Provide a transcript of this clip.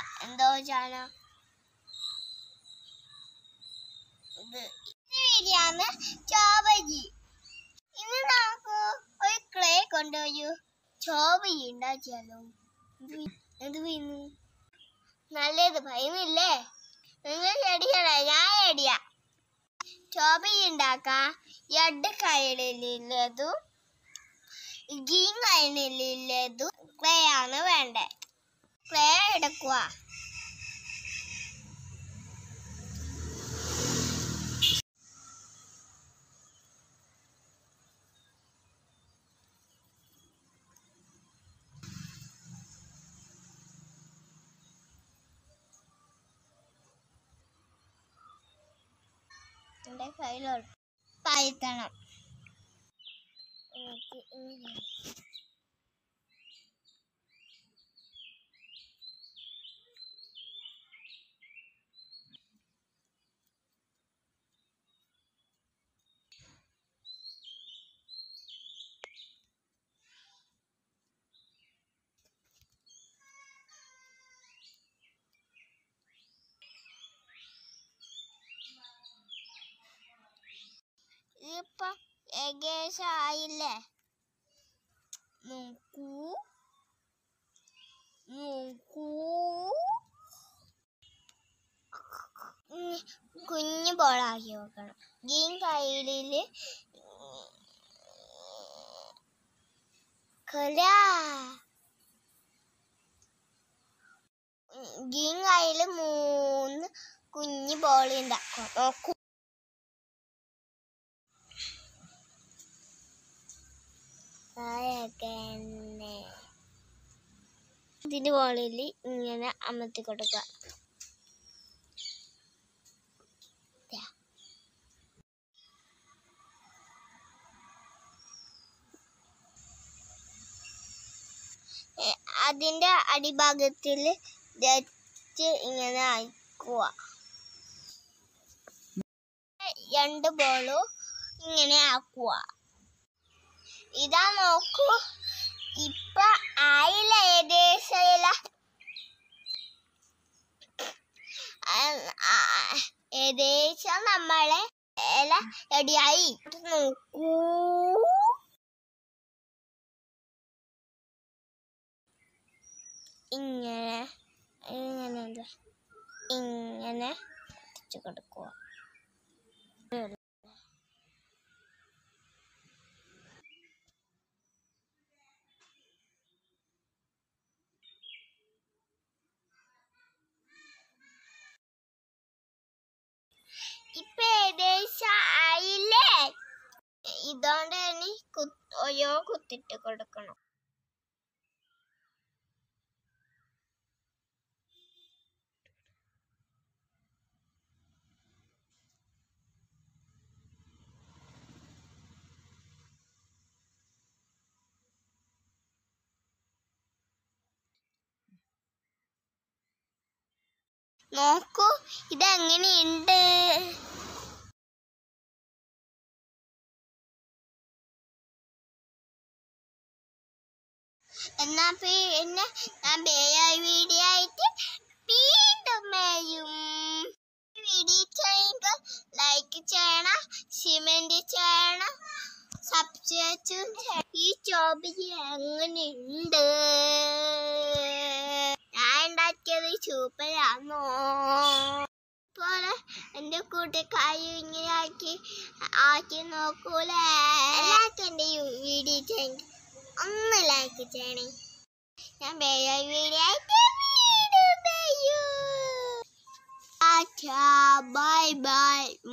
എന്തോ ചാനോ ഇത് വീഡിയാണ് ചോബജി ഇന്ന് നമുക്ക് ഒരു ക്ലേ കൊണ്ടുപോയി ചോബജി ഉണ്ടാക്കിയാലോ എന്ത് വി- എന്ത് വീണു നല്ലത് ഭയമില്ലേ നിങ്ങൾ ചെടിയല്ല ഞാൻ ചെടിയാ ചോബജി ഉണ്ടാക്കാം എഡ് കയ്യിലുള്ളതും ഗ്രീൻ കയ്യിലുള്ളതും ക്ലേ ആണ് വേണ്ടേ ക്ലേ എടുക്കുക എൻ്റെ കയ്യിലോട്ട് താഴ്ത്തണം എന്നിട്ട് ഇങ്ങനെ ഇതിപ്പോ ഏകദേശം ആയില്ലേ നോക്കൂ നോക്കൂ ഉം, കുഞ്ഞു ബോളാക്കി വെക്കണം ഗ്രീൻ കയ്യില് കലാ ഗ്രീൻ കയ്യില് മൂന്ന് കുഞ്ഞു ബോൾ ഉണ്ടാക്കും നോക്കൂ താഴെയൊക്കെ ഇതിന്റെ മുകളിൽ ഇങ്ങനെ അമർത്തി കൊടുക്കുക ദാ. എ, അതിന്റെ അടിഭാഗത്തിൽ ജസ്റ്റ് ഇങ്ങനെ അയക്കുക രണ്ട് ബോളും ഇങ്ങനെ ആക്കുക ഇതാ നോക്കൂ ഇപ്പൊ ആയില്ല ഏകദേശം ഇല. ആ- ആ- ഏകദേശം നമ്മളെ ഇല റെഡിയായി നോക്കൂ ഇങ്ങനെ ഇങ്ങനെ എന്താ ഇങ്ങനെ ഒട്ടിച്ച് കൊടുക്കുക ഇപ്പൊ ഏകദേശം ആയില്ലേ ഇതോണ്ട് ഇനി കുത്ത് ഓരോ കുത്തിട്ട് കൊടുക്കണം നോക്കൂ ഇതെങ്ങനെയുണ്ട് എന്നാ പിന്നെ ഞാൻ വേറെ വീഡിയോ ആയിട്ട് വീണ്ടും വരും വീഡിയോ ചെയ്യുമ്പോൾ ലൈക്ക് ചെയ്യണം സിമെന്റ് ചെയ്യണം സബ്സ്ക്രൈബും ചെയ്യണം. ഈ ജോബ് എങ്ങനെയുണ്ട് ഞാൻ ഉണ്ടാക്കിയത് സൂപ്പറാണോ പോലെ എന്റെ കൂട്ടുകാരി ഇങ്ങനെ ആക്കി ആക്കി നോക്കൂലേ എല്ലാവർക്കും എന്റെ വീഡിയോ ചെയ്യ ഒന്ന് ലൈക്ക് ചെയ്യണേ ഞാൻ വേറെ വീഡിയോ ആയിട്ട് വീണ്ടും വരും ബൈ ബൈ